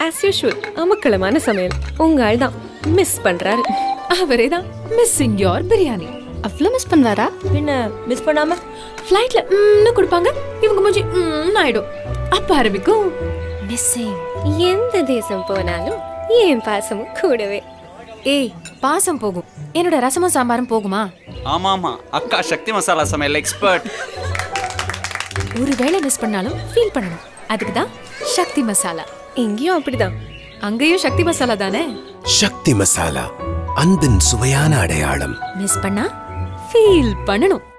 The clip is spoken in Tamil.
ஆஸ் யூஷுவல் அமக்களமான சமையல் உங்க ஆள் தான் மிஸ் பண்றாரு அவரே தான் மிஸ்ஸிங் யோர் பிரியாணி அவ்வளோ மிஸ் பண்ணுவாரா பின்ன மிஸ் பண்ணாம ஃப்ளைட்ல ம்னு கொடுப்பாங்க இவங்க மூஞ்சி ம் ஆயிடும் அப்ப ஆரம்பிக்கும் மிஸ்ஸிங் எந்த தேசம் போனாலும் என் பாசமும் கூடவே ஏய் பாசம் போகும் என்னோட ரசமும் சாம்பாரும் போகுமா ஆமா ஆமா அக்கா சக்தி மசாலா சமையல் எக்ஸ்பர்ட் ஒருவேளை மிஸ் பண்ணாலும் ஃபீல் பண்ணணும் அதுக்கு தான் சக்தி மசாலா இங்கேயும் அப்படிதான் அங்கேயும் சக்தி மசாலா தானே சக்தி மசாலா அன்பின் சுவையான அடையாளம் மிஸ் பண்ணா ஃபீல் பண்ணணும்